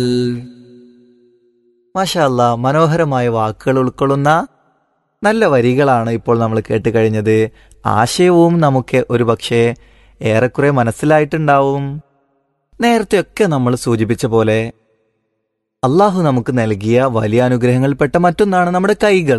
മാഷല്ല മനോഹരമായ വാക്കുകൾ ഉൾക്കൊള്ളുന്ന നല്ല വരികളാണ് ഇപ്പോൾ നമ്മൾ കേട്ട് കഴിഞ്ഞത് ആശയവും നമുക്ക് ഒരുപക്ഷെ ഏറെക്കുറെ മനസ്സിലായിട്ടുണ്ടാവും നേരത്തെയൊക്കെ നമ്മൾ സൂചിപ്പിച്ച പോലെ അള്ളാഹു നമുക്ക് നൽകിയ വലിയ അനുഗ്രഹങ്ങളിൽപ്പെട്ട മറ്റൊന്നാണ് നമ്മുടെ കൈകൾ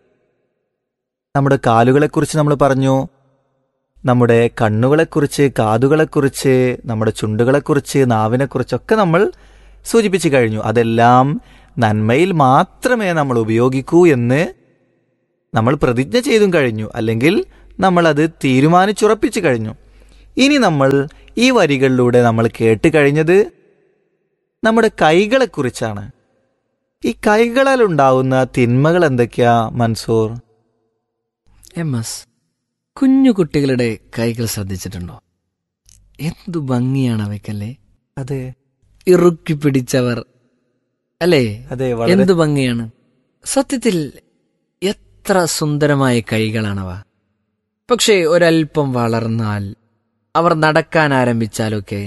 നമ്മുടെ കാലുകളെക്കുറിച്ച് നമ്മൾ പറഞ്ഞു നമ്മുടെ കണ്ണുകളെക്കുറിച്ച് കാതുകളെക്കുറിച്ച് നമ്മുടെ ചുണ്ടുകളെക്കുറിച്ച് നാവിനെക്കുറിച്ചൊക്കെ നമ്മൾ സൂചിപ്പിച്ചു കഴിഞ്ഞു അതെല്ലാം നന്മയിൽ മാത്രമേ നമ്മൾ ഉപയോഗിക്കൂ എന്ന് നമ്മൾ പ്രതിജ്ഞ ചെയ്തും കഴിഞ്ഞു അല്ലെങ്കിൽ നമ്മളത് തീരുമാനിച്ചുറപ്പിച്ചു കഴിഞ്ഞു ഇനി നമ്മൾ ഈ വരികളിലൂടെ നമ്മൾ കേട്ട് കഴിഞ്ഞത് നമ്മുടെ കൈകളെക്കുറിച്ചാണ് ഈ കൈകളാൽ ഉണ്ടാവുന്ന തിന്മകൾ എന്തൊക്കെയാ മൻസൂർ എം എസ് കുഞ്ഞു കുട്ടികളുടെ കൈകൾ ശ്രദ്ധിച്ചിട്ടുണ്ടോ എന്തു ഭംഗിയാണ് അവയ്ക്കല്ലേ അതെ ഇറുക്കി പിടിച്ചവർ അല്ലേ അതെ വളരെ എന്തു ഭംഗിയാണ് സത്യത്തിൽ എത്ര സുന്ദരമായ കൈകളാണവ പക്ഷേ ഒരൽപ്പം വളർന്നാൽ അവർ നടക്കാൻ ആരംഭിച്ചാലൊക്കെ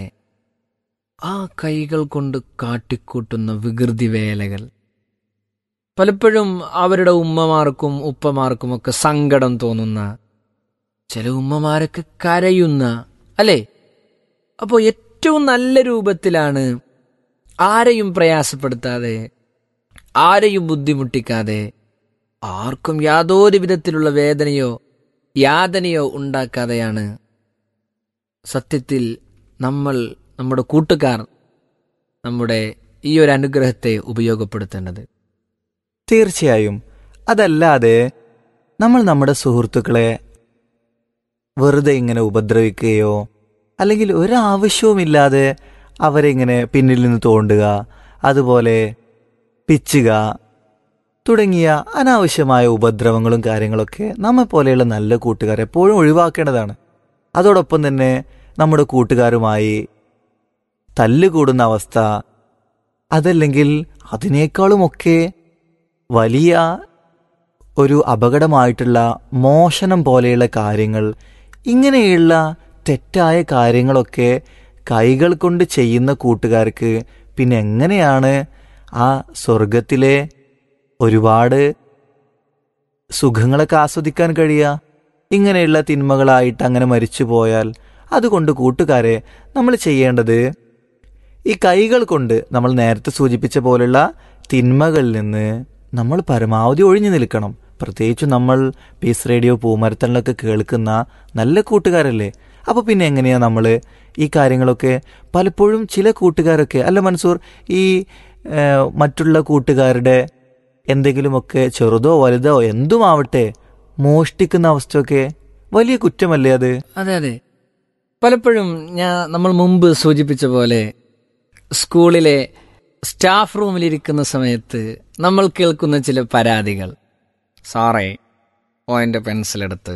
ആ കൈകൾ കൊണ്ട് കാട്ടിക്കൂട്ടുന്ന വികൃതി വേലകൾ പലപ്പോഴും അവരുടെ ഉമ്മമാർക്കും ഉപ്പമാർക്കുമൊക്കെ സങ്കടം തോന്നുന്ന ചില ഉമ്മമാരൊക്കെ കരയുന്ന അല്ലേ അപ്പോൾ ഏറ്റവും നല്ല രൂപത്തിലാണ് ആരെയും പ്രയാസപ്പെടുത്താതെ ആരെയും ബുദ്ധിമുട്ടിക്കാതെ ആർക്കും യാതൊരു വിധത്തിലുള്ള വേദനയോ യാതനയോ ഉണ്ടാക്കാതെയാണ് സത്യത്തിൽ നമ്മൾ നമ്മുടെ കൂട്ടുകാർ നമ്മുടെ ഈ ഒരു അനുഗ്രഹത്തെ ഉപയോഗപ്പെടുത്തേണ്ടത് തീർച്ചയായും അതല്ലാതെ നമ്മൾ നമ്മുടെ സുഹൃത്തുക്കളെ വെറുതെ ഇങ്ങനെ ഉപദ്രവിക്കുകയോ അല്ലെങ്കിൽ ഒരാവശ്യവുമില്ലാതെ അവരെ ഇങ്ങനെ പിന്നിൽ നിന്ന് തോണ്ടുക അതുപോലെ പിച്ചുക തുടങ്ങിയ അനാവശ്യമായ ഉപദ്രവങ്ങളും കാര്യങ്ങളൊക്കെ നമ്മെ പോലെയുള്ള നല്ല കൂട്ടുകാർ എപ്പോഴും ഒഴിവാക്കേണ്ടതാണ് അതോടൊപ്പം തന്നെ നമ്മുടെ കൂട്ടുകാരുമായി തല്ലുകൂടുന്ന അവസ്ഥ അതല്ലെങ്കിൽ അതിനേക്കാളുമൊക്കെ വലിയ ഒരു അപകടമായിട്ടുള്ള മോഷണം പോലെയുള്ള കാര്യങ്ങൾ ഇങ്ങനെയുള്ള തെറ്റായ കാര്യങ്ങളൊക്കെ കൈകൾ കൊണ്ട് ചെയ്യുന്ന കൂട്ടുകാർക്ക് പിന്നെ എങ്ങനെയാണ് ആ സ്വർഗത്തിലെ ഒരുപാട് സുഖങ്ങളൊക്കെ ആസ്വദിക്കാൻ കഴിയുക ഇങ്ങനെയുള്ള തിന്മകളായിട്ട് അങ്ങനെ മരിച്ചു പോയാൽ അതുകൊണ്ട് കൂട്ടുകാരെ നമ്മൾ ചെയ്യേണ്ടത് ഈ കൈകൾ കൊണ്ട് നമ്മൾ നേരത്തെ സൂചിപ്പിച്ച പോലുള്ള തിന്മകളിൽ നിന്ന് നമ്മൾ പരമാവധി ഒഴിഞ്ഞു നിൽക്കണം പ്രത്യേകിച്ചും നമ്മൾ പീസ് റേഡിയോ പൂമരത്തണിലൊക്കെ കേൾക്കുന്ന നല്ല കൂട്ടുകാരല്ലേ അപ്പോൾ പിന്നെ എങ്ങനെയാണ് നമ്മൾ ഈ കാര്യങ്ങളൊക്കെ പലപ്പോഴും ചില കൂട്ടുകാരൊക്കെ അല്ല മൻസൂർ ഈ ഏഹ്, മറ്റുള്ള കൂട്ടുകാരുടെ എന്തെങ്കിലുമൊക്കെ ചെറുതോ വലുതോ എന്തുമാവട്ടെ മോഷ്ടിക്കുന്ന അവസ്ഥയൊക്കെ വലിയ കുറ്റമല്ലേ അത് അതെ അതെ പലപ്പോഴും ഞാൻ നമ്മൾ മുമ്പ് സൂചിപ്പിച്ച പോലെ സ്കൂളിലെ സ്റ്റാഫ് റൂമിലിരിക്കുന്ന സമയത്ത് നമ്മൾ കേൾക്കുന്ന ചില പരാതികൾ സാറേ ഓൻ്റെ പെൻസിലെടുത്ത്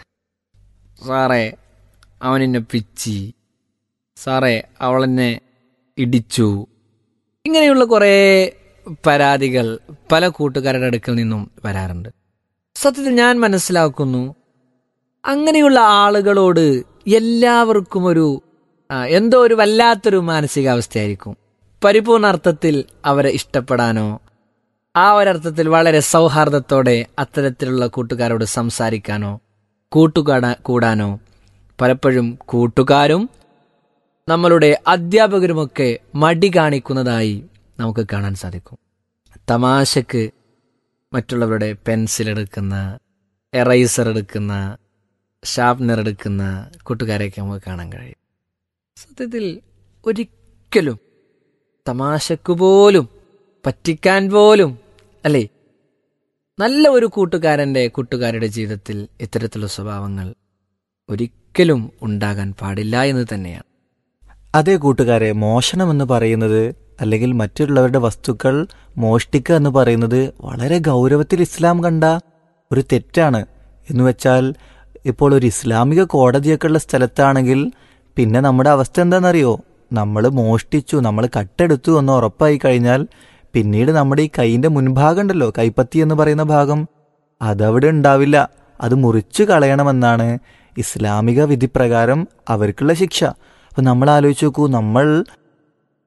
സാറേ അവനെന്നെ പിച്ചി സാറേ അവളെന്നെ ഇടിച്ചു ഇങ്ങനെയുള്ള കുറേ പരാതികൾ പല കൂട്ടുകാരുടെ അടുക്കൽ നിന്നും വരാറുണ്ട് സത്യത്തിൽ ഞാൻ മനസ്സിലാക്കുന്നു അങ്ങനെയുള്ള ആളുകളോട് എല്ലാവർക്കും ഒരു ആ, എന്തോ ഒരു വല്ലാത്തൊരു മാനസികാവസ്ഥയായിരിക്കും പരിപൂർണ അർത്ഥത്തിൽ അവരെ ഇഷ്ടപ്പെടാനോ ആ ഒരർത്ഥത്തിൽ വളരെ സൗഹാർദ്ദത്തോടെ അത്തരത്തിലുള്ള കൂട്ടുകാരോട് സംസാരിക്കാനോ കൂട്ടുകാടാ കൂടാനോ പലപ്പോഴും കൂട്ടുകാരും നമ്മളുടെ അധ്യാപകരുമൊക്കെ മടി കാണിക്കുന്നതായി നമുക്ക് കാണാൻ സാധിക്കും തമാശക്ക് മറ്റുള്ളവരുടെ പെൻസിൽ എടുക്കുന്ന എറൈസർ എടുക്കുന്ന ഷാർപ്നർ എടുക്കുന്ന കൂട്ടുകാരെയൊക്കെ നമുക്ക് കാണാൻ കഴിയും സത്യത്തിൽ ഒരിക്കലും തമാശക്ക് പോലും പറ്റിക്കാൻ പോലും അല്ലേ നല്ല ഒരു കൂട്ടുകാരൻ്റെ കൂട്ടുകാരുടെ ജീവിതത്തിൽ ഇത്തരത്തിലുള്ള സ്വഭാവങ്ങൾ ഒരിക്കലും ഉണ്ടാകാൻ പാടില്ല എന്ന് തന്നെയാണ് അതേ കൂട്ടുകാരെ മോഷണം എന്ന് പറയുന്നത് അല്ലെങ്കിൽ മറ്റുള്ളവരുടെ വസ്തുക്കൾ മോഷ്ടിക്കുക എന്ന് പറയുന്നത് വളരെ ഗൗരവത്തിൽ ഇസ്ലാം കണ്ട ഒരു തെറ്റാണ് എന്ന് വെച്ചാൽ ഇപ്പോൾ ഒരു ഇസ്ലാമിക കോടതിയൊക്കെ ഉള്ള സ്ഥലത്താണെങ്കിൽ പിന്നെ നമ്മുടെ അവസ്ഥ എന്താണെന്നറിയോ നമ്മൾ മോഷ്ടിച്ചു നമ്മൾ കട്ടെടുത്തു എന്ന് ഉറപ്പായി കഴിഞ്ഞാൽ പിന്നീട് നമ്മുടെ ഈ കൈയിന്റെ മുൻഭാഗം ഉണ്ടല്ലോ കൈപ്പത്തി എന്ന് പറയുന്ന ഭാഗം അതവിടെ ഉണ്ടാവില്ല അത് മുറിച്ചു കളയണമെന്നാണ് ഇസ്ലാമിക വിധിപ്രകാരം അവർക്കുള്ള ശിക്ഷ അപ്പൊ നമ്മൾ ആലോചിച്ച് നോക്കൂ നമ്മൾ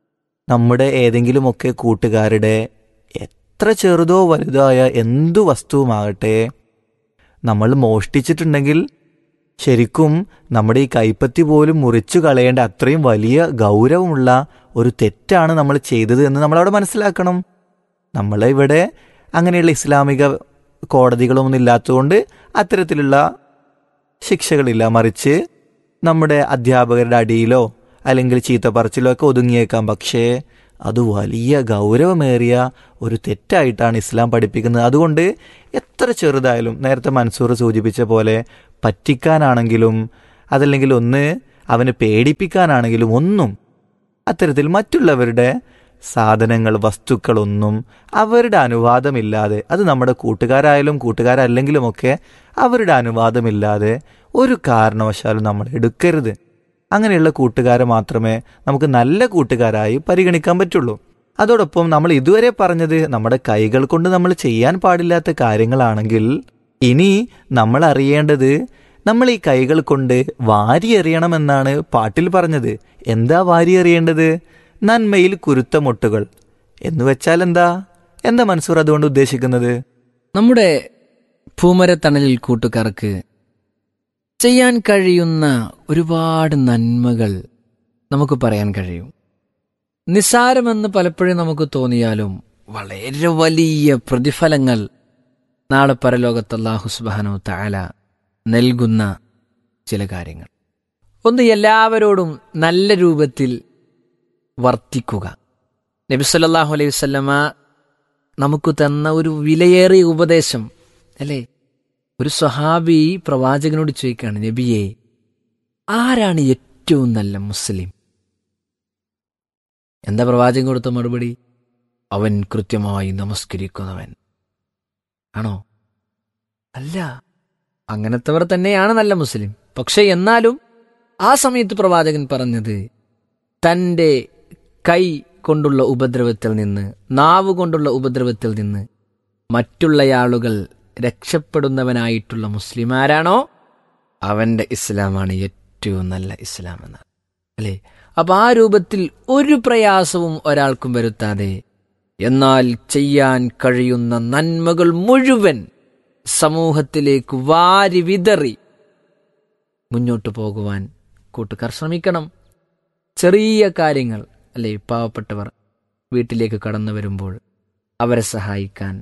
നമ്മുടെ ഏതെങ്കിലുമൊക്കെ കൂട്ടുകാരുടെ എത്ര ചെറുതോ വലുതായ എന്തു വസ്തുവുമാകട്ടെ നമ്മൾ മോഷ്ടിച്ചിട്ടുണ്ടെങ്കിൽ ശരിക്കും നമ്മുടെ ഈ കൈപ്പത്തി പോലും മുറിച്ചു കളയേണ്ട അത്രയും വലിയ ഗൗരവമുള്ള ഒരു തെറ്റാണ് നമ്മൾ ചെയ്തത് എന്ന് നമ്മളവിടെ മനസ്സിലാക്കണം നമ്മൾ ഇവിടെ അങ്ങനെയുള്ള ഇസ്ലാമിക കോടതികളൊന്നും ഇല്ലാത്തതുകൊണ്ട് അത്തരത്തിലുള്ള ശിക്ഷകളില്ല മറിച്ച് നമ്മുടെ അധ്യാപകരുടെ അടിയിലോ അല്ലെങ്കിൽ ചീത്ത പറച്ചിലോ ഒക്കെ ഒതുങ്ങിയേക്കാം പക്ഷേ അത് വലിയ ഗൗരവമേറിയ ഒരു തെറ്റായിട്ടാണ് ഇസ്ലാം പഠിപ്പിക്കുന്നത് അതുകൊണ്ട് എത്ര ചെറുതായാലും നേരത്തെ മൻസൂർ സൂചിപ്പിച്ച പോലെ പറ്റിക്കാനാണെങ്കിലും അതല്ലെങ്കിൽ ഒന്ന് അവനെ പേടിപ്പിക്കാനാണെങ്കിലും ഒന്നും അത്തരത്തിൽ മറ്റുള്ളവരുടെ സാധനങ്ങൾ വസ്തുക്കളൊന്നും അവരുടെ അനുവാദമില്ലാതെ അത് നമ്മുടെ കൂട്ടുകാരായാലും കൂട്ടുകാരല്ലെങ്കിലുമൊക്കെ അവരുടെ അനുവാദമില്ലാതെ ഒരു കാരണവശാലും നമ്മൾ എടുക്കരുത് അങ്ങനെയുള്ള കൂട്ടുകാരെ മാത്രമേ നമുക്ക് നല്ല കൂട്ടുകാരായി പരിഗണിക്കാൻ പറ്റുള്ളൂ അതോടൊപ്പം നമ്മൾ ഇതുവരെ പറഞ്ഞത് നമ്മുടെ കൈകൾ കൊണ്ട് നമ്മൾ ചെയ്യാൻ പാടില്ലാത്ത കാര്യങ്ങളാണെങ്കിൽ ഇനി നമ്മൾ അറിയേണ്ടത് നമ്മൾ ഈ കൈകൾ കൊണ്ട് വാരിയെറിയണമെന്നാണ് പാട്ടിൽ പറഞ്ഞത് എന്താ വാരിയെറിയേണ്ടത് നന്മയിൽ കുരുത്ത മുട്ടുകൾ എന്ന് വെച്ചാൽ എന്താ എന്താ മൻസൂർ അതുകൊണ്ട് ഉദ്ദേശിക്കുന്നത് നമ്മുടെ ഭൂമരത്തണലിൽ കൂട്ടുകാർക്ക് ചെയ്യാൻ കഴിയുന്ന ഒരുപാട് നന്മകൾ നമുക്ക് പറയാൻ കഴിയും നിസ്സാരമെന്ന് പലപ്പോഴും നമുക്ക് തോന്നിയാലും വളരെ വലിയ പ്രതിഫലങ്ങൾ നാളെ പരലോകത്ത് അല്ലാഹു സുബ്ഹാനഹു തആല നൽകുന്ന ചില കാര്യങ്ങൾ ഒന്ന് എല്ലാവരോടും നല്ല രൂപത്തിൽ വർത്തിക്കുക നബി സല്ലല്ലാഹു അലൈഹി വസല്ലമ നമുക്ക് തന്ന ഒരു വിലയേറിയ ഉപദേശം അല്ലേ ഒരു സ്വഹാബി പ്രവാചകനോട് ചോദിക്കുകയാണ് നബിയെ ആരാണ് ഏറ്റവും നല്ല മുസ്ലിം എന്താ പ്രവാചകൻ കൊടുത്ത മറുപടി അവൻ കൃത്യമായി നമസ്കരിക്കുന്നവൻ ആണോ അല്ല അങ്ങനത്തവർ തന്നെയാണ് നല്ല മുസ്ലിം പക്ഷെ എന്നാലും ആ സമയത്ത് പ്രവാചകൻ പറഞ്ഞത് തൻ്റെ കൈ കൊണ്ടുള്ള ഉപദ്രവത്തിൽ നിന്ന് നാവ് കൊണ്ടുള്ള ഉപദ്രവത്തിൽ നിന്ന് മറ്റുള്ളയാളുകൾ രക്ഷപ്പെടുന്നവനായിട്ടുള്ള മുസ്ലിം ആരാണോ അവന്റെ ഇസ്ലാമാണ് ഏറ്റവും നല്ല ഇസ്ലാം എന്നാണ് അല്ലേ അപ്പൊ ആ രൂപത്തിൽ ഒരു പ്രയാസവും ഒരാൾക്കും വരുത്താതെ എന്നാൽ ചെയ്യാൻ കഴിയുന്ന നന്മകൾ മുഴുവൻ സമൂഹത്തിലേക്ക് വാരി വിതറി മുന്നോട്ടു പോകുവാൻ കൂട്ടുകാർ ശ്രമിക്കണം ചെറിയ കാര്യങ്ങൾ അല്ലെ പാവപ്പെട്ടവർ വീട്ടിലേക്ക് കടന്നു വരുമ്പോൾ അവരെ സഹായിക്കാൻ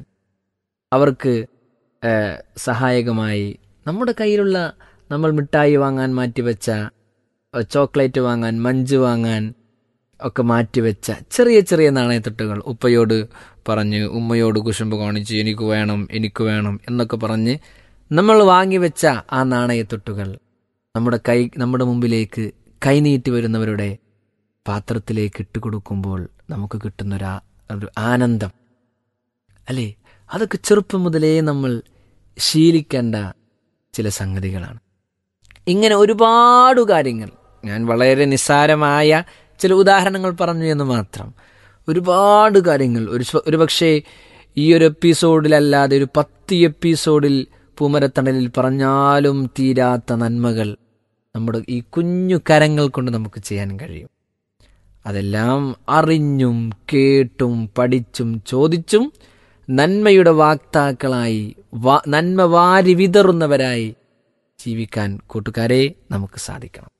അവർക്ക് ഏഹ്, സഹായകമായി നമ്മുടെ കയ്യിലുള്ള നമ്മൾ മിഠായി വാങ്ങാൻ മാറ്റിവെച്ച ഏഹ്, ചോക്ലേറ്റ് വാങ്ങാൻ മഞ്ച് വാങ്ങാൻ ഒക്കെ മാറ്റിവെച്ച ചെറിയ ചെറിയ നാണയത്തൊട്ടുകൾ ഉപ്പയോട് പറഞ്ഞ് ഉമ്മയോട് കുശുമ്പ് കാണിച്ച് എനിക്ക് വേണം എനിക്ക് വേണം എന്നൊക്കെ പറഞ്ഞ് നമ്മൾ വാങ്ങിവെച്ച ആ നാണയത്തൊട്ടുകൾ നമ്മുടെ കൈ നമ്മുടെ മുമ്പിലേക്ക് കൈനീട്ടി വരുന്നവരുടെ പാത്രത്തിലേക്ക് ഇട്ടുകൊടുക്കുമ്പോൾ നമുക്ക് കിട്ടുന്നൊരു ഒരു ആനന്ദം അല്ലേ അതൊക്കെ ചെറുപ്പം മുതലേ നമ്മൾ ശീലിക്കേണ്ട ചില സംഗതികളാണ് ഇങ്ങനെ ഒരുപാട് കാര്യങ്ങൾ ഞാൻ വളരെ നിസ്സാരമായ ചില ഉദാഹരണങ്ങൾ പറഞ്ഞു എന്ന് മാത്രം ഒരുപാട് കാര്യങ്ങൾ ഒരു സ്വ- ഒരുപക്ഷേ ഈ ഒരു എപ്പിസോഡിലല്ലാതെ ഒരു പത്ത് എപ്പിസോഡിൽ പൂമരത്തണലിൽ പറഞ്ഞാലും തീരാത്ത നന്മകൾ നമ്മുടെ ഈ കുഞ്ഞു കരങ്ങൾ കൊണ്ട് നമുക്ക് ചെയ്യാൻ കഴിയും അതെല്ലാം അറിഞ്ഞും കേട്ടും പഠിച്ചും ചോദിച്ചും നന്മയുടെ വാക്താക്കളായി വാ- നന്മ വാരി വിതറുന്നവരായി ജീവിക്കാൻ കൂട്ടുകാരെ നമുക്ക് സാധിക്കണം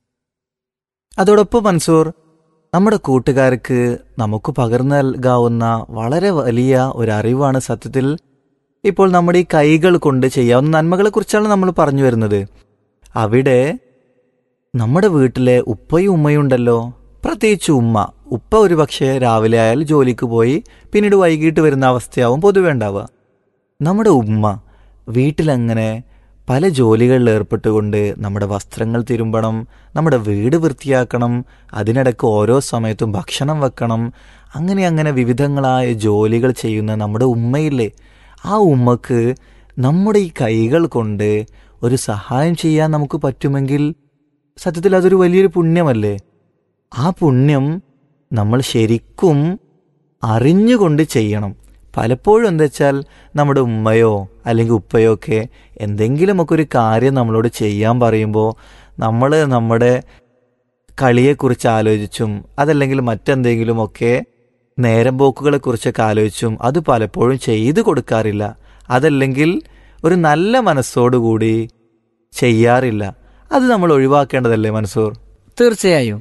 അതോടൊപ്പം മൻസൂർ നമ്മുടെ കൂട്ടുകാർക്ക് നമുക്ക് പകർന്നു നൽകാവുന്ന വളരെ വലിയ ഒരു അറിവാണ് സത്യത്തിൽ ഇപ്പോൾ നമ്മുടെ ഈ കൈകൾ കൊണ്ട് ചെയ്യാവുന്ന നന്മകളെ കുറിച്ചാണ് നമ്മൾ പറഞ്ഞു വരുന്നത് അവിടെ നമ്മുടെ വീട്ടിലെ ഉപ്പയും ഉമ്മയും ഉണ്ടല്ലോ പ്രത്യേകിച്ച് ഉമ്മ ഉപ്പ ഒരു പക്ഷേ രാവിലെ ആയാൽ ജോലിക്ക് പോയി പിന്നീട് വൈകിട്ട് വരുന്ന അവസ്ഥയാവും പൊതുവെ ഉണ്ടാവുക നമ്മുടെ ഉമ്മ വീട്ടിലങ്ങനെ പല ജോലികളിൽ ഏർപ്പെട്ടുകൊണ്ട് നമ്മുടെ വസ്ത്രങ്ങൾ തിരുമ്പണം നമ്മുടെ വീട് വൃത്തിയാക്കണം അതിനിടയ്ക്ക് ഓരോ സമയത്തും ഭക്ഷണം വെക്കണം അങ്ങനെ അങ്ങനെ വിവിധങ്ങളായ ജോലികൾ ചെയ്യുന്ന നമ്മുടെ ഉമ്മയില്ലേ ആ ഉമ്മക്ക് നമ്മുടെ ഈ കൈകൾ കൊണ്ട് ഒരു സഹായം ചെയ്യാൻ നമുക്ക് പറ്റുമെങ്കിൽ സത്യത്തിൽ അതൊരു വലിയൊരു പുണ്യമല്ലേ ആ പുണ്യം നമ്മൾ ശരിക്കും അറിഞ്ഞുകൊണ്ട് ചെയ്യണം പലപ്പോഴും എന്താ വെച്ചാൽ നമ്മുടെ ഉമ്മയോ അല്ലെങ്കിൽ ഉപ്പയോ ഒക്കെ എന്തെങ്കിലുമൊക്കെ ഒരു കാര്യം നമ്മളോട് ചെയ്യാൻ പറയുമ്പോൾ നമ്മൾ നമ്മുടെ കളിയെക്കുറിച്ച് ആലോചിച്ചും അതല്ലെങ്കിൽ മറ്റെന്തെങ്കിലുമൊക്കെ നേരം പോക്കുകളെക്കുറിച്ചൊക്കെ ആലോചിച്ചും അത് പലപ്പോഴും ചെയ്തു കൊടുക്കാറില്ല അതല്ലെങ്കിൽ ഒരു നല്ല മനസ്സോടുകൂടി ചെയ്യാറില്ല അത് നമ്മൾ ഒഴിവാക്കേണ്ടതല്ലേ മൻസൂർ തീർച്ചയായും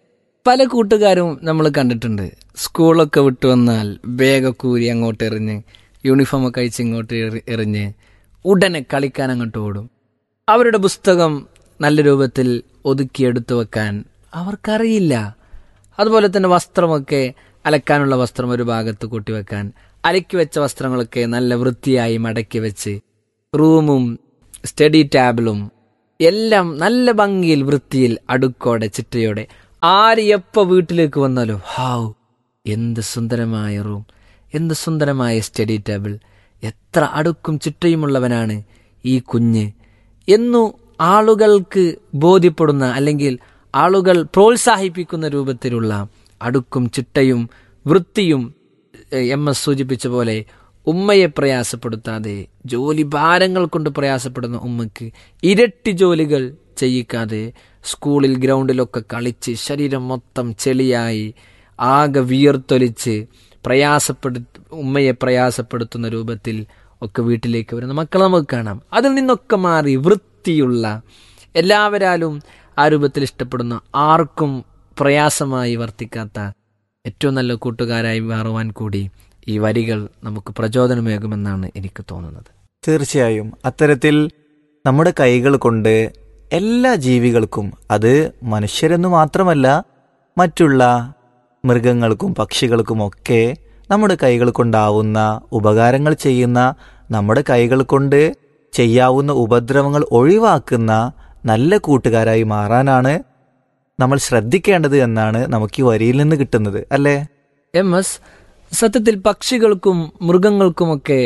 പല കൂട്ടുകാരും നമ്മൾ കണ്ടിട്ടുണ്ട് സ്കൂളൊക്കെ വിട്ടു വന്നാൽ ബാഗൊക്കെ ഊരി അങ്ങോട്ട് എറിഞ്ഞ് യൂണിഫോമൊക്കെ അയച്ച് ഇങ്ങോട്ട് എറി- എറിഞ്ഞ് ഉടനെ കളിക്കാൻ അങ്ങോട്ട് ഓടും അവരുടെ പുസ്തകം നല്ല രൂപത്തിൽ ഒതുക്കിയെടുത്തു വെക്കാൻ അവർക്കറിയില്ല അതുപോലെ തന്നെ വസ്ത്രമൊക്കെ അലക്കാനുള്ള വസ്ത്രം ഒരു ഭാഗത്ത് കൂട്ടിവെക്കാൻ അലക്കി വെച്ച വസ്ത്രങ്ങളൊക്കെ നല്ല വൃത്തിയായി മടക്കി വെച്ച് റൂമും സ്റ്റഡി ടേബിളും എല്ലാം നല്ല ഭംഗിയിൽ വൃത്തിയിൽ അടുക്കോടെ ചിട്ടയോടെ ആര് എപ്പോ വീട്ടിലേക്ക് വന്നാലും ഹാവ് എന്ത് സുന്ദരമായ റൂം എന്ത് സുന്ദരമായ സ്റ്റഡി ടേബിൾ എത്ര അടുക്കും ചിട്ടയുമുള്ളവനാണ് ഈ കുഞ്ഞ് എന്നു ആളുകൾക്ക് ബോധ്യപ്പെടുന്ന അല്ലെങ്കിൽ ആളുകൾ പ്രോത്സാഹിപ്പിക്കുന്ന രൂപത്തിലുള്ള അടുക്കും ചിട്ടയും വൃത്തിയും എഹ്, എം എസ് സൂചിപ്പിച്ച പോലെ ഉമ്മയെ പ്രയാസപ്പെടുത്താതെ ജോലി ഭാരങ്ങൾ കൊണ്ട് പ്രയാസപ്പെടുന്ന ഉമ്മയ്ക്ക് ഇരട്ടി ജോലികൾ ചെയ്യിക്കാതെ സ്കൂളിൽ ഗ്രൗണ്ടിലൊക്കെ കളിച്ച് ശരീരം മൊത്തം ചെളിയായി ആകെ വിയർത്തൊലിച്ച് പ്രയാസപ്പെടു ഉമ്മയെ പ്രയാസപ്പെടുത്തുന്ന രൂപത്തിൽ ഒക്കെ വീട്ടിലേക്ക് വരുന്ന മക്കളെ നമുക്ക് കാണാം അതിൽ നിന്നൊക്കെ മാറി വൃത്തിയുള്ള എല്ലാവരാലും ആ രൂപത്തിൽ ഇഷ്ടപ്പെടുന്ന ആർക്കും പ്രയാസമായി വർത്തിക്കാത്ത ഏറ്റവും നല്ല കൂട്ടുകാരായി മാറുവാൻ കൂടി ഈ വരികൾ നമുക്ക് പ്രചോദനമേകുമെന്നാണ് എനിക്ക് തോന്നുന്നത് തീർച്ചയായും അത്തരത്തിൽ നമ്മുടെ കൈകൾ കൊണ്ട് എല്ലാ ജീവികൾക്കും അത് മനുഷ്യരെന്നു മാത്രമല്ല മറ്റുള്ള മൃഗങ്ങൾക്കും പക്ഷികൾക്കുമൊക്കെ നമ്മുടെ കൈകൾ കൊണ്ടാവുന്ന ഉപകാരങ്ങൾ ചെയ്യുന്ന നമ്മുടെ കൈകൾ കൊണ്ട് ചെയ്യാവുന്ന ഉപദ്രവങ്ങൾ ഒഴിവാക്കുന്ന നല്ല കൂട്ടുകാരായി മാറാനാണ് നമ്മൾ ശ്രദ്ധിക്കേണ്ടത് എന്നാണ് നമുക്ക് ഈ വരിയിൽ നിന്ന് കിട്ടുന്നത് അല്ലേ എം എസ് സത്യത്തിൽ പക്ഷികൾക്കും മൃഗങ്ങൾക്കുമൊക്കെ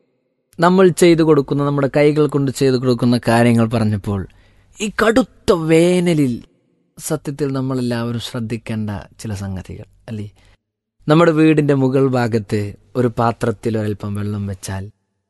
നമ്മൾ ചെയ്തു കൊടുക്കുന്ന നമ്മുടെ കൈകൾ കൊണ്ട് ചെയ്തു കൊടുക്കുന്ന കാര്യങ്ങൾ പറഞ്ഞപ്പോൾ ഈ കടുത്ത വേനലിൽ സത്യത്തിൽ നമ്മളെല്ലാവരും ശ്രദ്ധിക്കേണ്ട ചില സംഗതികൾ അല്ലേ നമ്മുടെ വീടിന്റെ മുകൾ ഭാഗത്ത് ഒരു പാത്രത്തിൽ ഒരൽപ്പം വെള്ളം വെച്ചാൽ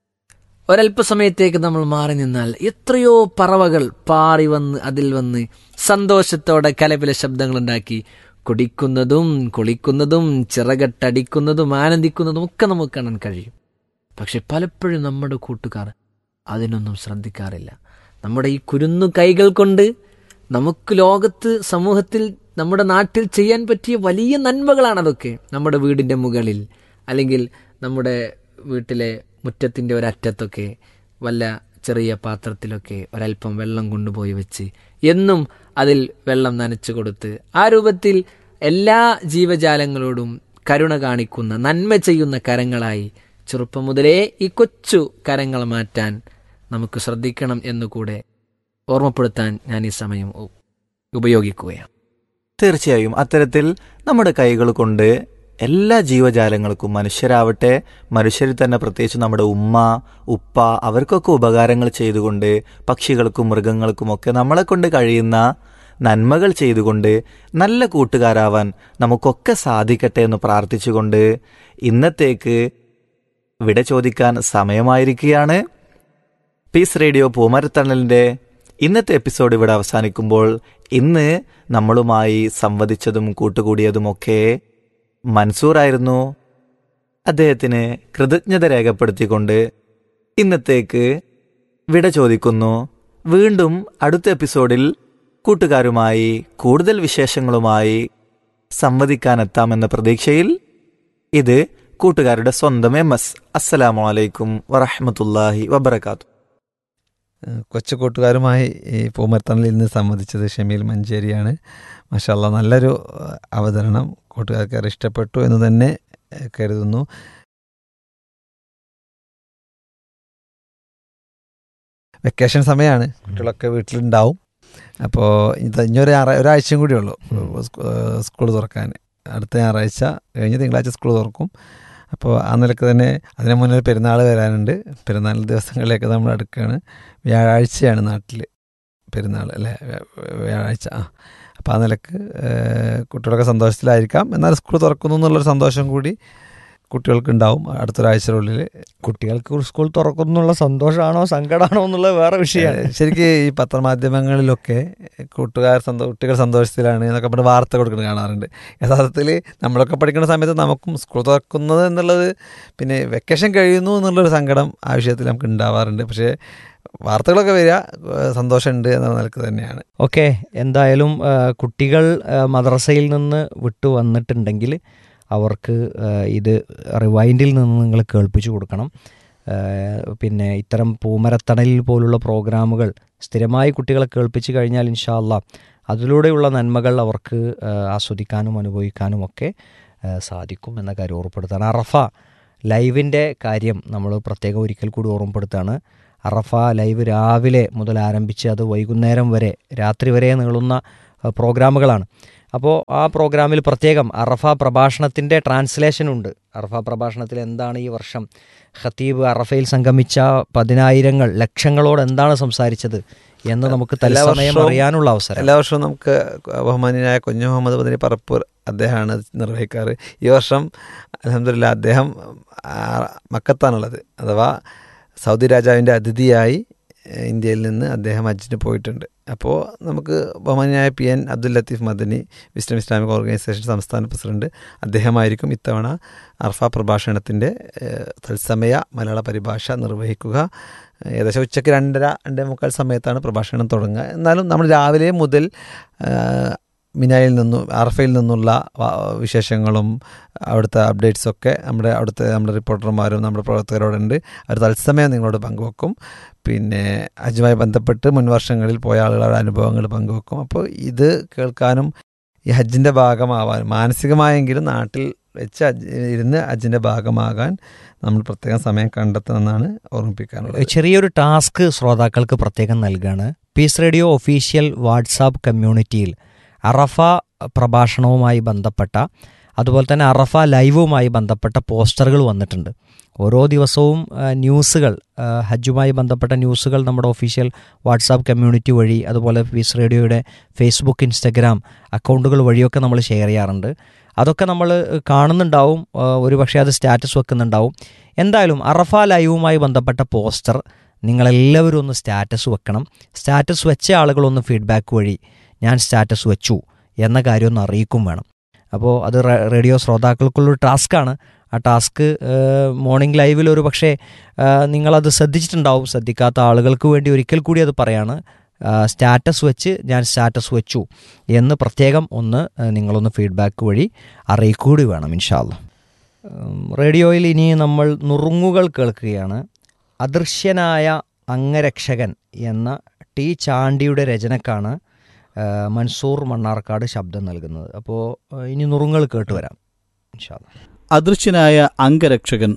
ഒരല്പസമയത്തേക്ക് നമ്മൾ മാറി നിന്നാൽ എത്രയോ പറവകൾ പാറി വന്ന് അതിൽ വന്ന് സന്തോഷത്തോടെ കലപില ശബ്ദങ്ങളുണ്ടാക്കി കുടിക്കുന്നതും കുളിക്കുന്നതും ചിറകട്ടടിക്കുന്നതും ആനന്ദിക്കുന്നതും ഒക്കെ നമുക്ക് കാണാൻ കഴിയും പക്ഷെ പലപ്പോഴും നമ്മുടെ കൂട്ടുകാർ അതിനൊന്നും ശ്രദ്ധിക്കാറില്ല നമ്മുടെ ഈ കുരുന്നു കൈകൾ കൊണ്ട് നമുക്ക് ലോകത്ത് സമൂഹത്തിൽ നമ്മുടെ നാട്ടിൽ ചെയ്യാൻ പറ്റിയ വലിയ നന്മകളാണ് അതൊക്കെ നമ്മുടെ വീടിന്റെ മുകളിൽ അല്ലെങ്കിൽ നമ്മുടെ വീട്ടിലെ മുറ്റത്തിന്റെ ഒരറ്റത്തൊക്കെ വല്ല ചെറിയ പാത്രത്തിലൊക്കെ ഒരല്പം വെള്ളം കൊണ്ടുപോയി വെച്ച് എന്നും അതിൽ വെള്ളം നനച്ചു കൊടുത്ത് ആ രൂപത്തിൽ എല്ലാ ജീവജാലങ്ങളോടും കരുണ കാണിക്കുന്ന നന്മ ചെയ്യുന്ന കരങ്ങളായി ചെറുപ്പം മുതലേ ഈ കൊച്ചു കരങ്ങൾ മാറ്റാൻ നമുക്ക് ശ്രദ്ധിക്കണം എന്നുകൂടെ ഓർമ്മപ്പെടുത്താൻ ഞാൻ ഈ സമയം ഉ- ഉപയോഗിക്കുകയാണ് തീർച്ചയായും അത്തരത്തിൽ നമ്മുടെ കൈകൾ കൊണ്ട് എല്ലാ ജീവജാലങ്ങൾക്കും മനുഷ്യരാവട്ടെ മനുഷ്യരിൽ തന്നെ പ്രത്യേകിച്ച് നമ്മുടെ ഉമ്മ ഉപ്പ അവർക്കൊക്കെ ഉപകാരങ്ങൾ ചെയ്തുകൊണ്ട് പക്ഷികൾക്കും മൃഗങ്ങൾക്കുമൊക്കെ നമ്മളെ കൊണ്ട് കഴിയുന്ന നന്മകൾ ചെയ്തുകൊണ്ട് നല്ല കൂട്ടുകാരാവാൻ നമുക്കൊക്കെ സാധിക്കട്ടെ എന്ന് പ്രാർത്ഥിച്ചുകൊണ്ട് ഇന്നത്തേക്ക് വിട ചോദിക്കാൻ സമയമായിരിക്കുകയാണ് പീസ് റേഡിയോ പൂമരത്തണലിന്റെ ഇന്നത്തെ എപ്പിസോഡ് ഇവിടെ അവസാനിക്കുമ്പോൾ ഇന്ന് നമ്മളുമായി സംവദിച്ചതും കൂട്ടുകൂടിയതുമൊക്കെ മൻസൂറായിരുന്നു അദ്ദേഹത്തിന് കൃതജ്ഞത രേഖപ്പെടുത്തിക്കൊണ്ട് ഇന്നത്തേക്ക് വിട ചോദിക്കുന്നു വീണ്ടും അടുത്ത എപ്പിസോഡിൽ കൂട്ടുകാരുമായി കൂടുതൽ വിശേഷങ്ങളുമായി സംവദിക്കാനെത്താമെന്ന പ്രതീക്ഷയിൽ ഇത് കൂട്ടുകാരുടെ സ്വന്തം എം എസ് അസ്സലാമു അലൈക്കും വറഹമത്തല്ലാഹി വബർക്കാത്തു ഏഹ് കൊച്ചു കൂട്ടുകാരുമായി ഈ പൂമരത്തണലിൽ ഇന്ന് സംബന്ധിച്ചത് ഷമീൽ മഞ്ചേരിയാണ് മാഷാല്ല നല്ലൊരു ഏഹ് അവതരണം കൂട്ടുകാർക്ക് ഇഷ്ടപ്പെട്ടു എന്ന് തന്നെ ഏഹ് കരുതുന്നു വെക്കേഷൻ സമയമാണ് കുട്ടികളൊക്കെ വീട്ടിലുണ്ടാവും അപ്പോൾ ഇത് ഇനിയൊരു ഞായറ ഒരാഴ്ചയും കൂടി ഉള്ളൂ സ്കൂൾ തുറക്കാൻ അടുത്ത ഞായറാഴ്ച കഴിഞ്ഞ് തിങ്കളാഴ്ച സ്കൂൾ തുറക്കും അപ്പോൾ ആ നിലക്ക് തന്നെ അതിന് മുന്നേ ഒരു പെരുന്നാൾ വരാനുണ്ട് പെരുന്നാൾ ദിവസങ്ങളിലേക്ക് നമ്മൾ അടുക്കുകയാണ് വ്യാഴാഴ്ചയാണ് നാട്ടിൽ പെരുന്നാൾ അല്ലേ വ്യ- വ്യാഴാഴ്ച ആ അപ്പോൾ ആ നിലക്ക് ഏഹ്, കുട്ടികളൊക്കെ സന്തോഷത്തിലായിരിക്കാം എന്നാൽ സ്കൂൾ തുറക്കുന്നു എന്നുള്ളൊരു സന്തോഷം കൂടി കുട്ടികൾക്ക് ഉണ്ടാവും അടുത്തൊരാഴ്ചയുള്ളിൽ കുട്ടികൾക്ക് സ്കൂൾ തുറക്കുന്നുള്ള സന്തോഷമാണോ സങ്കടമാണോ എന്നുള്ളത് വേറെ വിഷയമാണ് ശരിക്കും ഈ പത്രമാധ്യമങ്ങളിലൊക്കെ കൂട്ടുകാർ സന്തോ കുട്ടികൾ സന്തോഷത്തിലാണ് എന്നൊക്കെ പറഞ്ഞ് വാർത്ത കൊടുക്കുന്നത് കാണാറുണ്ട് യഥാർത്ഥത്തിൽ നമ്മളൊക്കെ പഠിക്കുന്ന സമയത്ത് നമുക്കും സ്കൂൾ തുറക്കുന്നത് എന്നുള്ളത് പിന്നെ വെക്കേഷൻ കഴിയുന്നു എന്നുള്ളൊരു സങ്കടം ആ വിഷയത്തിൽ നമുക്ക് ഉണ്ടാവാറുണ്ട് പക്ഷേ വാർത്തകളൊക്കെ വരിക ഏഹ് സന്തോഷമുണ്ട് എന്ന നിലക്ക് തന്നെയാണ് ഓക്കെ എന്തായാലും ആ, കുട്ടികൾ ആ, മദ്രസയിൽ നിന്ന് വിട്ടു വന്നിട്ടുണ്ടെങ്കിൽ അവർക്ക് ആ, ഇത് റിവൈൻഡിൽ നിന്ന് നിങ്ങൾ കേൾപ്പിച്ചു കൊടുക്കണം ആ, പിന്നെ ഇത്തരം പൂമരത്തണലിൽ പോലുള്ള പ്രോഗ്രാമുകൾ സ്ഥിരമായി കുട്ടികളെ കേൾപ്പിച്ചു കഴിഞ്ഞാൽ ഇൻഷാല്ല അതിലൂടെയുള്ള നന്മകൾ അവർക്ക് ആ, ആസ്വദിക്കാനും അനുഭവിക്കാനും ഒക്കെ ആ, സാധിക്കും എന്ന കാര്യം ഓർമ്മപ്പെടുത്താണ് അറഫ ലൈവിൻ്റെ കാര്യം നമ്മൾ പ്രത്യേകം ഒരിക്കൽ കൂടി ഓർമ്മപ്പെടുത്താണ് അറഫ ലൈവ് രാവിലെ മുതൽ ആരംഭിച്ച് അത് വൈകുന്നേരം വരെ രാത്രി വരെ നീളുന്ന അഹ്, പ്രോഗ്രാമുകളാണ് അപ്പോൾ ആ പ്രോഗ്രാമിൽ പ്രത്യേകം അറഫ പ്രഭാഷണത്തിൻ്റെ ട്രാൻസ്ലേഷൻ ഉണ്ട് അറഫ പ്രഭാഷണത്തിൽ എന്താണ് ഈ വർഷം ഖത്തീബ് അറഫയിൽ സംഗമിച്ച പതിനായിരങ്ങൾ ലക്ഷങ്ങളോട് എന്താണ് സംസാരിച്ചത് എന്ന് നമുക്ക് എല്ലാ തത്സമയം വർഷവും- അറിയാനുള്ള അവസരം എല്ലാ വർഷവും നമുക്ക് ബഹുമാന്യനായ കുഞ്ഞു മുഹമ്മദ് ബദനി പറപ്പൂർ അദ്ദേഹമാണ് ഇത് നിർവഹിക്കാറ് ഈ വർഷം അലഹമില്ല അദ്ദേഹം ആ, മക്കത്താണുള്ളത് അഥവാ സൗദി രാജാവിൻ്റെ അതിഥിയായി ഏഹ്, ഇന്ത്യയിൽ നിന്ന് അദ്ദേഹം ഹജ്ജിന് പോയിട്ടുണ്ട് അപ്പോൾ നമുക്ക് ബഹുമാന്യനായ P N Abdul Latheef Madani wisdom Islamic organisation സംസ്ഥാന പ്രസിഡന്റ് അദ്ദേഹമായിരിക്കും ഇത്തവണ അർഫ പ്രഭാഷണത്തിൻ്റെ ഏഹ്, തത്സമയ മലയാള പരിഭാഷ നിർവഹിക്കുക ഏകദേശം ഉച്ചയ്ക്ക് രണ്ടര രണ്ടേ മുക്കാൽ സമയത്താണ് പ്രഭാഷണം തുടങ്ങുക എന്നാലും നമ്മൾ രാവിലെ മുതൽ ഏഹ്, മിനായിൽ നിന്നും അർഫയിൽ നിന്നുള്ള വ- വിശേഷങ്ങളും അവിടുത്തെ അപ്ഡേറ്റ്സൊക്കെ നമ്മുടെ അവിടുത്തെ നമ്മുടെ റിപ്പോർട്ടർമാരും നമ്മുടെ പ്രവർത്തകരോടുണ്ട് അവർ തത്സമയം നിങ്ങളോട് പങ്കുവെക്കും പിന്നെ ഹജ്ജുമായി ബന്ധപ്പെട്ട് മുൻ വർഷങ്ങളിൽ പോയ ആളുകളുടെ അനുഭവങ്ങൾ പങ്കുവെക്കും അപ്പോൾ ഇത് കേൾക്കാനും ഈ ഹജ്ജിൻ്റെ ഭാഗമാവാൻ മാനസികമായെങ്കിലും നാട്ടിൽ വെച്ച് ഹജ്ജ് ഇരുന്ന് ഹജ്ജിൻ്റെ ഭാഗമാകാൻ നമ്മൾ പ്രത്യേകം സമയം കണ്ടെത്തണമെന്നാണ് ഓർമ്മിപ്പിക്കാനുള്ളത് ചെറിയൊരു ടാസ്ക് ശ്രോതാക്കൾക്ക് പ്രത്യേകം നൽകുകയാണ് പീസ് റേഡിയോ ഒഫീഷ്യൽ വാട്സാപ്പ് കമ്മ്യൂണിറ്റിയിൽ അറഫ പ്രഭാഷണവുമായി ബന്ധപ്പെട്ട അതുപോലെ തന്നെ അറഫ ലൈവുമായി ബന്ധപ്പെട്ട പോസ്റ്ററുകൾ വന്നിട്ടുണ്ട് ഓരോ ദിവസവും ആ, ന്യൂസുകൾ ആ, ഹജ്ജുമായി ബന്ധപ്പെട്ട ന്യൂസുകൾ നമ്മുടെ ഒഫീഷ്യൽ വാട്സാപ്പ് കമ്മ്യൂണിറ്റി വഴി അതുപോലെ പീസ് റേഡിയോയുടെ ഫേസ്ബുക്ക് ഇൻസ്റ്റഗ്രാം അക്കൗണ്ടുകൾ വഴിയൊക്കെ നമ്മൾ ഷെയർ ചെയ്യാറുണ്ട് അതൊക്കെ നമ്മൾ കാണുന്നുണ്ടാവും ആ, ഒരു പക്ഷേ അത് സ്റ്റാറ്റസ് വെക്കുന്നുണ്ടാവും എന്തായാലും അറഫ ലൈവുമായി ബന്ധപ്പെട്ട പോസ്റ്റർ നിങ്ങളെല്ലാവരും ഒന്ന് സ്റ്റാറ്റസ് വെക്കണം സ്റ്റാറ്റസ് വെച്ച ആളുകളൊന്ന് ഫീഡ്ബാക്ക് വഴി ഞാൻ സ്റ്റാറ്റസ് വെച്ചു എന്ന കാര്യം ഒന്ന് അറിയിക്കും വേണം അപ്പോൾ അത് റേ- റേഡിയോ ശ്രോതാക്കൾക്കുള്ളൊരു ടാസ്ക്കാണ് ആ ടാസ്ക് മോർണിംഗ് ലൈവിൽ ഒരു പക്ഷേ ആ, നിങ്ങളത് ശ്രദ്ധിച്ചിട്ടുണ്ടാവും ശ്രദ്ധിക്കാത്ത ആളുകൾക്ക് വേണ്ടി ഒരിക്കൽ കൂടി അത് പറയാണ് ആ, സ്റ്റാറ്റസ് വെച്ച് ഞാൻ സ്റ്റാറ്റസ് വെച്ചു എന്ന് പ്രത്യേകം ഒന്ന് ആ, നിങ്ങളൊന്ന് ഫീഡ്ബാക്ക് വഴി അറിയിക്കൂടി വേണം ഇൻഷാല്ല റേഡിയോയിൽ ഇനി നമ്മൾ നുറുങ്ങുകൾ കേൾക്കുകയാണ് അദൃശ്യനായ അംഗരക്ഷകൻ എന്ന ടി ചാണ്ടിയുടെ രചനക്കാണ് ആ, മൻസൂർ മണ്ണാർക്കാട് ശബ്ദം നൽകുന്നത് അപ്പോൾ ഇനി നുറുങ്ങുകൾ കേട്ട് വരാം ഇൻഷാല്ല അദൃശ്യനായ അംഗരക്ഷകൻ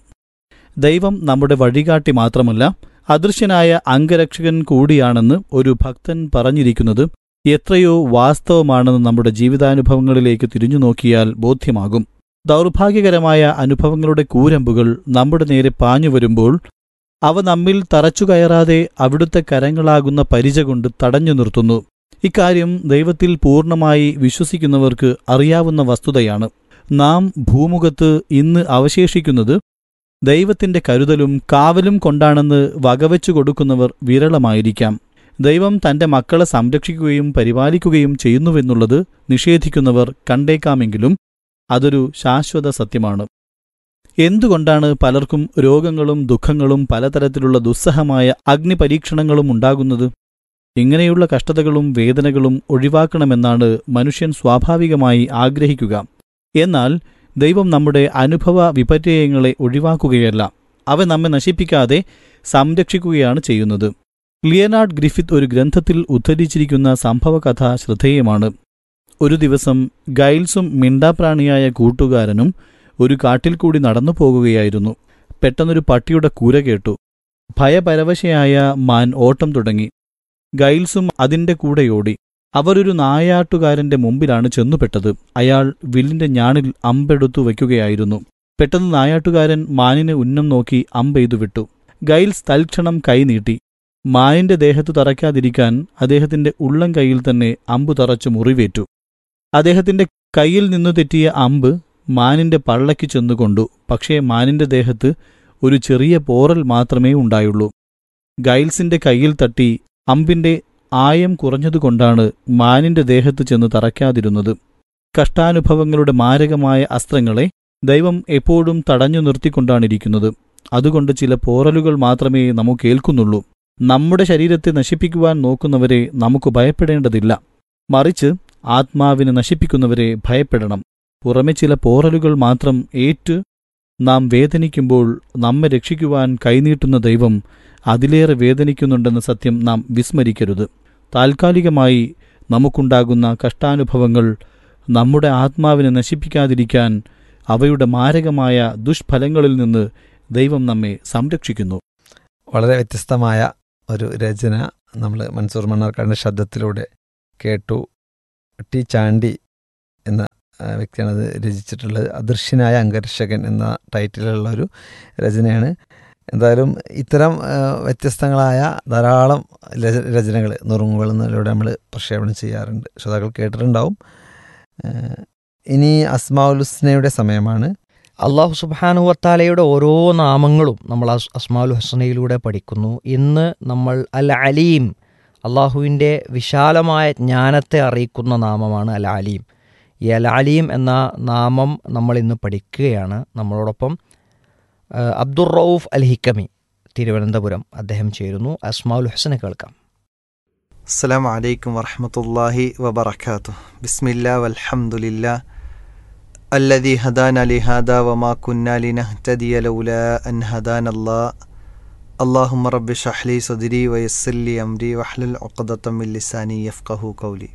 ദൈവം നമ്മുടെ വഴികാട്ടി മാത്രമല്ല അദൃശ്യനായ അംഗരക്ഷകൻ കൂടിയാണെന്ന് ഒരു ഭക്തൻ പറഞ്ഞിരിക്കുന്നത് എത്രയോ വാസ്തവമാണെന്ന് നമ്മുടെ ജീവിതാനുഭവങ്ങളിലേക്ക് തിരിഞ്ഞു നോക്കിയാൽ ബോധ്യമാകും ദൗർഭാഗ്യകരമായ അനുഭവങ്ങളുടെ കൂരമ്പുകൾ നമ്മുടെ നേരെ പാഞ്ഞു വരുമ്പോൾ അവ നമ്മിൽ തറച്ചുകയറാതെ അവിടുത്തെ കരങ്ങളാകുന്ന പരിച കൊണ്ട് തടഞ്ഞു നിർത്തുന്നു ഇക്കാര്യം ദൈവത്തിൽ പൂർണ്ണമായി വിശ്വസിക്കുന്നവർക്ക് അറിയാവുന്ന വസ്തുതയാണ് നാം ഭൂമുഖത്ത് ഇന്ന് അവശേഷിക്കുന്നത് ദൈവത്തിന്റെ കരുതലും കാവലും കൊണ്ടാണെന്ന് വകവെച്ചു കൊടുക്കുന്നവർ വിരളമായിരിക്കാം ദൈവം തന്റെ മക്കളെ സംരക്ഷിക്കുകയും പരിപാലിക്കുകയും ചെയ്യുന്നുവെന്നുള്ളത് നിഷേധിക്കുന്നവർ കണ്ടേക്കാമെങ്കിലും അതൊരു ശാശ്വത സത്യമാണ് എന്തുകൊണ്ടാണ് പലർക്കും രോഗങ്ങളും ദുഃഖങ്ങളും പലതരത്തിലുള്ള ദുസ്സഹമായ അഗ്നിപരീക്ഷണങ്ങളും ഉണ്ടാകുന്നത് ഇങ്ങനെയുള്ള കഷ്ടതകളും വേദനകളും ഒഴിവാക്കണമെന്നാണ് മനുഷ്യൻ സ്വാഭാവികമായി ആഗ്രഹിക്കുക എന്നാൽ ദൈവം നമ്മുടെ അനുഭവ വിപര്യങ്ങളെ ഒഴിവാക്കുകയല്ല അവ നമ്മെ നശിപ്പിക്കാതെ സംരക്ഷിക്കുകയാണ് ചെയ്യുന്നത് ലിയനാർഡ് ഗ്രിഫിത്ത് ഒരു ഗ്രന്ഥത്തിൽ ഉദ്ധരിച്ചിരിക്കുന്ന സംഭവകഥ ശ്രദ്ധേയമാണ് ഒരു ദിവസം ഗൈൽസും മിണ്ടാപ്രാണിയായ കൂട്ടുകാരനും ഒരു കാട്ടിൽ കൂടി നടന്നു പോകുകയായിരുന്നു പെട്ടെന്നൊരു പട്ടിയുടെ കൂര കേട്ടു ഭയപരവശയായ മാൻ ഓട്ടം തുടങ്ങി ഗൈൽസും അതിന്റെ കൂടെയോടി അവരൊരു നായാട്ടുകാരന്റെ മുമ്പിലാണ് ചെന്നുപെട്ടത് അയാൾ വില്ലിന്റെ ഞാണിൽ അമ്പെടുത്തു വയ്ക്കുകയായിരുന്നു പെട്ടെന്ന് നായാട്ടുകാരൻ മാനിനെ ഉന്നം നോക്കി അമ്പെയ്തു വിട്ടു ഗൈൽസ് തൽക്ഷണം കൈനീട്ടി മാനിന്റെ ദേഹത്തു തറയ്ക്കാതിരിക്കാൻ അദ്ദേഹത്തിന്റെ ഉള്ളം കൈയിൽ തന്നെ അമ്പു തറച്ചു മുറിവേറ്റു അദ്ദേഹത്തിന്റെ കയ്യിൽ നിന്നു തെറ്റിയ അമ്പ് മാനിന്റെ പള്ളയ്ക്ക് ചെന്നുകൊണ്ടു പക്ഷേ മാനിന്റെ ദേഹത്ത് ഒരു ചെറിയ പോറൽ മാത്രമേ ഉണ്ടായുള്ളൂ ഗൈൽസിന്റെ കയ്യിൽ തട്ടി അമ്പിന്റെ ആയം കുറഞ്ഞതുകൊണ്ടാണ് മാനിന്റെ ദേഹത്ത് ചെന്ന് തറയ്ക്കാതിരുന്നത് കഷ്ടാനുഭവങ്ങളുടെ മാരകമായ അസ്ത്രങ്ങളെ ദൈവം എപ്പോഴും തടഞ്ഞു നിർത്തിക്കൊണ്ടാണിരിക്കുന്നത് അതുകൊണ്ട് ചില പോറലുകൾ മാത്രമേ നമുക്ക് ഏൽക്കുന്നുള്ളൂ നമ്മുടെ ശരീരത്തെ നശിപ്പിക്കുവാൻ നോക്കുന്നവരെ നമുക്ക് ഭയപ്പെടേണ്ടതില്ല മറിച്ച് ആത്മാവിനെ നശിപ്പിക്കുന്നവരെ ഭയപ്പെടണം പുറമെ ചില പോറലുകൾ മാത്രം ഏറ്റ് നാം വേദനിക്കുമ്പോൾ നമ്മെ രക്ഷിക്കുവാൻ കൈനീട്ടുന്ന ദൈവം അതിലേറെ വേദനിക്കുന്നുണ്ടെന്ന സത്യം നാം വിസ്മരിക്കരുത് താൽക്കാലികമായി നമുക്കുണ്ടാകുന്ന കഷ്ടാനുഭവങ്ങൾ നമ്മുടെ ആത്മാവിനെ നശിപ്പിക്കാതിരിക്കാൻ അവയുടെ മാരകമായ ദുഷ്ഫലങ്ങളിൽ നിന്ന് ദൈവം നമ്മെ സംരക്ഷിക്കുന്നു വളരെ വ്യത്യസ്തമായ ഒരു രചന നമ്മൾ മൻസൂർ മണ്ണാർക്കാടിൻ്റെ ശബ്ദത്തിലൂടെ കേട്ടു ടി ചാണ്ടി എന്ന ആ, വ്യക്തിയാണ് അത് രചിച്ചിട്ടുള്ളത് അദൃശ്യനായ അംഗരക്ഷകൻ എന്ന ടൈറ്റിലുള്ള ഒരു രചനയാണ് എന്തായാലും ഇത്തരം ആ, വ്യത്യസ്തങ്ങളായ ധാരാളം രചനകൾ നുറുങ്ങുകൾ എന്നിലൂടെ നമ്മൾ പ്രക്ഷേപണം ചെയ്യാറുണ്ട് ശ്രോതാക്കൾ കേട്ടിട്ടുണ്ടാവും ആ, ഇനി അസ്മാഉൽ ഹുസ്നയുടെ സമയമാണ് അള്ളാഹു സുബാനുവത്താലയുടെ ഓരോ നാമങ്ങളും നമ്മൾ അസ് അസ്മാഉൽ ഹുസ്നയിലൂടെ പഠിക്കുന്നു ഇന്ന് നമ്മൾ അൽ അലീം അള്ളാഹുവിൻ്റെ വിശാലമായ ജ്ഞാനത്തെ അറിയിക്കുന്ന നാമമാണ് അൽ അലീം ഈ അൽ അലീം എന്ന നാമം നമ്മൾ ഇന്ന് പഠിക്കുകയാണ് നമ്മളോടൊപ്പം ആ, അബ്ദുർ റൌഫ് അൽ ഹിക്കമി തിരുവനന്തപുരം അദ്ദേഹം ചേരുന്നു അസ്മാഉൽ ഹുസ്ന കേൾക്കാം السلام عليكم ورحمة الله وبركاته بسم الله والحمد لله الذي هدانا لهذا وما كنا لنهتدي لولا أن هدانا الله اللهم رب اشرح لي صدري ويسر لي أمري واحلل عقدة من لساني يفقه قولي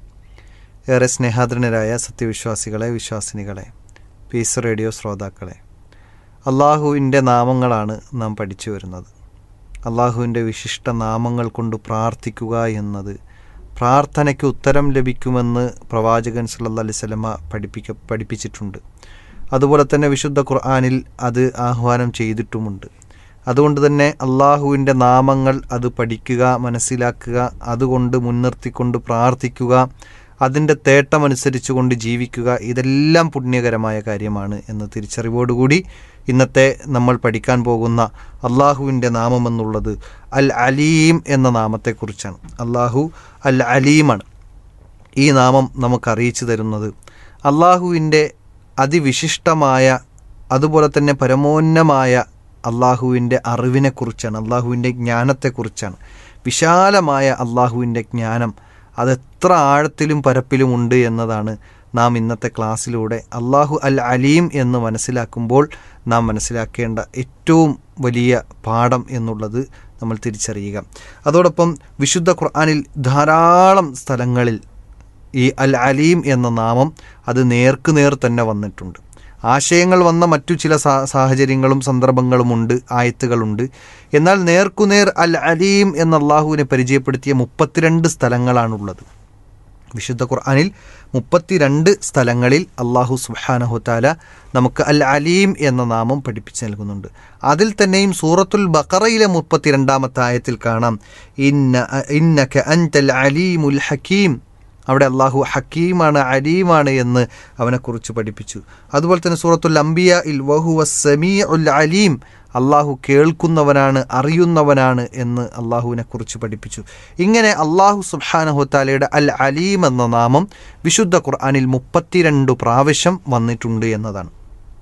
ഏറെ സ്നേഹാദരനരായ സത്യവിശ്വാസികളെ വിശ്വാസിനികളെ പീസ് റേഡിയോ ശ്രോതാക്കളെ അള്ളാഹുവിൻ്റെ നാമങ്ങളാണ് നാം പഠിച്ചു വരുന്നത് അള്ളാഹുവിൻ്റെ വിശിഷ്ട നാമങ്ങൾ കൊണ്ട് പ്രാർത്ഥിക്കുക എന്നത് പ്രാർത്ഥനയ്ക്ക് ഉത്തരം ലഭിക്കുമെന്ന് പ്രവാചകൻ സല്ലല്ലാഹു അലൈഹി വസല്ലമ പഠിപ്പിക്ക പഠിപ്പിച്ചിട്ടുണ്ട് അതുപോലെ തന്നെ വിശുദ്ധ ഖുർആനിൽ അത് ആഹ്വാനം ചെയ്തിട്ടുമുണ്ട് അതുകൊണ്ട് തന്നെ അള്ളാഹുവിൻ്റെ നാമങ്ങൾ അത് പഠിക്കുക മനസ്സിലാക്കുക അതുകൊണ്ട് മുൻനിർത്തിക്കൊണ്ട് പ്രാർത്ഥിക്കുക അതിൻ്റെ തേട്ടമനുസരിച്ചുകൊണ്ട് ജീവിക്കുക ഇതെല്ലാം പുണ്യകരമായ കാര്യമാണ് എന്ന തിരിച്ചറിവോടുകൂടി ഇന്നത്തെ നമ്മൾ പഠിക്കാൻ പോകുന്ന അള്ളാഹുവിൻ്റെ നാമമെന്നുള്ളത് അൽ അലീം എന്ന നാമത്തെക്കുറിച്ചാണ് അള്ളാഹു അൽ അലീമാണ് ഈ നാമം നമുക്ക് അറിയിച്ചു തരുന്നത് അള്ളാഹുവിൻ്റെ അതിവിശിഷ്ടമായ അതുപോലെ തന്നെ പരമോന്നമായ അള്ളാഹുവിൻ്റെ അറിവിനെക്കുറിച്ചാണ് അള്ളാഹുവിൻ്റെ ജ്ഞാനത്തെക്കുറിച്ചാണ് വിശാലമായ അള്ളാഹുവിൻ്റെ ജ്ഞാനം അതെത്ര ആഴത്തിലും പരപ്പിലും ഉണ്ട് എന്നതാണ് നാം ഇന്നത്തെ ക്ലാസ്സിലൂടെ അള്ളാഹു അൽ അലീം എന്ന് മനസ്സിലാക്കുമ്പോൾ നാം മനസ്സിലാക്കേണ്ട ഏറ്റവും വലിയ പാഠം എന്നുള്ളത് നമ്മൾ തിരിച്ചറിയുക അതോടൊപ്പം വിശുദ്ധ ഖുർആനിൽ ധാരാളം സ്ഥലങ്ങളിൽ ഈ അൽ അലീം എന്ന നാമം അത് നേർക്ക് നേർ തന്നെ വന്നിട്ടുണ്ട് ആശയങ്ങൾ വന്ന മറ്റു ചില സാ- സാഹചര്യങ്ങളും സന്ദർഭങ്ങളുമുണ്ട് ആയത്തുകളുണ്ട് എന്നാൽ നേർക്കുനേർ അൽ അലീം എന്ന അള്ളാഹുവിനെ പരിചയപ്പെടുത്തിയ മുപ്പത്തിരണ്ട് സ്ഥലങ്ങളാണുള്ളത് വിശുദ്ധ ഖുർആനിൽ മുപ്പത്തിരണ്ട് സ്ഥലങ്ങളിൽ അള്ളാഹു സുബ്ഹാനഹുത്താല നമുക്ക് അൽ അലീം എന്ന നാമം പഠിപ്പിച്ചു നൽകുന്നുണ്ട് അതിൽ തന്നെയും സൂറത്തുൽ ബഖറയിലെ മുപ്പത്തിരണ്ടാമത്തെ ആയത്തിൽ കാണാം ഇന്ന ഇന്നക അൻതൽ അലീമുൽ ഹക്കീം അവിടെ അള്ളാഹു ഹക്കീമാണ് അലീമാണ് എന്ന് അവനെക്കുറിച്ച് പഠിപ്പിച്ചു അതുപോലെ തന്നെ സൂറത്തുൽ അംബിയ ഇൽ വഹു സമീ ഉൽ അലീം അള്ളാഹു കേൾക്കുന്നവനാണ് അറിയുന്നവനാണ് എന്ന് അള്ളാഹുവിനെ കുറിച്ച് പഠിപ്പിച്ചു ഇങ്ങനെ അള്ളാഹു സുബ്ഹാനഹുത്താലയുടെ അൽ അലീം എന്ന നാമം വിശുദ്ധ ഖുർആനിൽ മുപ്പത്തിരണ്ട് പ്രാവശ്യം വന്നിട്ടുണ്ട് എന്നതാണ്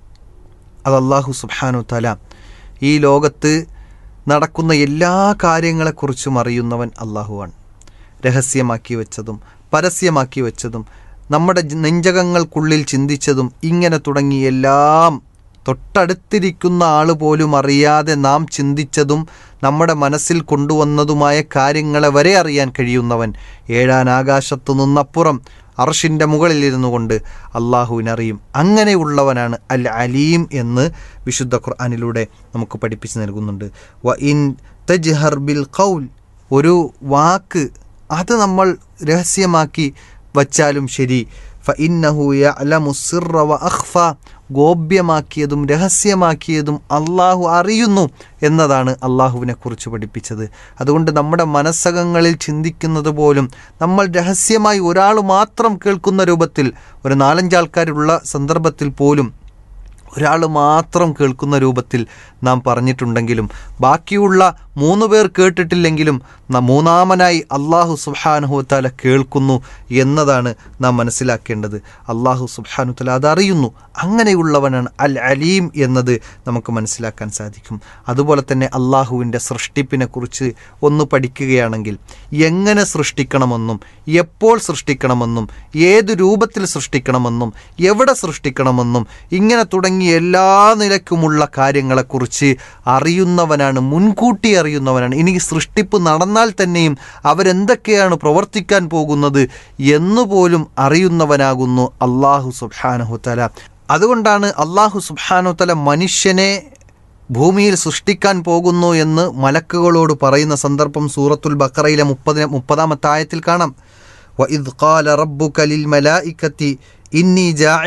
അത് അള്ളാഹു സുബ്ഹാനുത്താല ഈ ലോകത്ത് നടക്കുന്ന എല്ലാ കാര്യങ്ങളെക്കുറിച്ചും അറിയുന്നവൻ അള്ളാഹുവാണ് രഹസ്യമാക്കി വെച്ചതും പരസ്യമാക്കി വെച്ചതും നമ്മുടെ ജ- നെഞ്ചകങ്ങൾക്കുള്ളിൽ ചിന്തിച്ചതും ഇങ്ങനെ തുടങ്ങി എല്ലാം തൊട്ടടുത്തിരിക്കുന്ന ആൾ പോലും അറിയാതെ നാം ചിന്തിച്ചതും നമ്മുടെ മനസ്സിൽ കൊണ്ടുവന്നതുമായ കാര്യങ്ങളെ വരെ അറിയാൻ കഴിയുന്നവൻ ഏഴാൻ ആകാശത്തു നിന്നപ്പുറം അർഷിൻ്റെ മുകളിലിരുന്നു കൊണ്ട് അള്ളാഹുവിനറിയും അങ്ങനെയുള്ളവനാണ് അൽ അലീം എന്ന് വിശുദ്ധ ഖുർആനിലൂടെ നമുക്ക് പഠിപ്പിച്ച് നൽകുന്നുണ്ട് വ ഇൻ തജ്ഹർ ബിൽ ഖൗൽ ഒരു വാക്ക് അത് നമ്മൾ രഹസ്യമാക്കി വച്ചാലും ശരി ഫ ഇന്നഹു യഅലമു സിർറ വ അഖ്ഫ ഗോപ്യമാക്കിയതും രഹസ്യമാക്കിയതും അള്ളാഹു അറിയുന്നു എന്നതാണ് അള്ളാഹുവിനെ കുറിച്ച് പഠിപ്പിച്ചത് അതുകൊണ്ട് നമ്മുടെ മനസ്സകങ്ങളിൽ ചിന്തിക്കുന്നത് പോലും നമ്മൾ രഹസ്യമായി ഒരാൾ മാത്രം കേൾക്കുന്ന രൂപത്തിൽ ഒരു നാലഞ്ചാൾക്കാരുള്ള സന്ദർഭത്തിൽ പോലും ഒരാൾ മാത്രം കേൾക്കുന്ന രൂപത്തിൽ നാം പറഞ്ഞിട്ടുണ്ടെങ്കിലും ബാക്കിയുള്ള മൂന്ന് പേർ കേട്ടിട്ടില്ലെങ്കിലും ന- മൂന്നാമനായി അള്ളാഹു സുബ്ഹാനഹുത്താല കേൾക്കുന്നു എന്നതാണ് നാം മനസ്സിലാക്കേണ്ടത് അള്ളാഹു സുബ്ഹാനുത്തല അതറിയുന്നു അങ്ങനെയുള്ളവനാണ് അൽ അലീം എന്നത് നമുക്ക് മനസ്സിലാക്കാൻ സാധിക്കും അതുപോലെ തന്നെ അള്ളാഹുവിൻ്റെ സൃഷ്ടിപ്പിനെ കുറിച്ച് ഒന്ന് പഠിക്കുകയാണെങ്കിൽ എങ്ങനെ സൃഷ്ടിക്കണമെന്നും എപ്പോൾ സൃഷ്ടിക്കണമെന്നും ഏത് രൂപത്തിൽ സൃഷ്ടിക്കണമെന്നും എവിടെ സൃഷ്ടിക്കണമെന്നും ഇങ്ങനെ തുടങ്ങിയ എല്ലാ നിലക്കുമുള്ള കാര്യങ്ങളെക്കുറിച്ച് അറിയുന്നവനാണ് മുൻകൂട്ടി അറിയുന്നവനാണ് ഇനി സൃഷ്ടിപ്പ് നടന്നാൽ തന്നെയും അവരെന്തൊക്കെയാണ് പ്രവർത്തിക്കാൻ പോകുന്നത് എന്നുപോലും അറിയുന്നവനാകുന്നു അള്ളാഹു സുബ്ഹാനഹുത്തല അതുകൊണ്ടാണ് അള്ളാഹു സുബ്ഹാനഹുത്തല മനുഷ്യനെ ഭൂമിയിൽ സൃഷ്ടിക്കാൻ പോകുന്നു എന്ന് മലക്കുകളോട് പറയുന്ന സന്ദർഭം സൂറത്തുൽ ബക്കറയിലെ മുപ്പതിന് മുപ്പതാമത്തെ ആയത്തിൽ കാണാം وإذ قال ربك للملائكة إني جاعل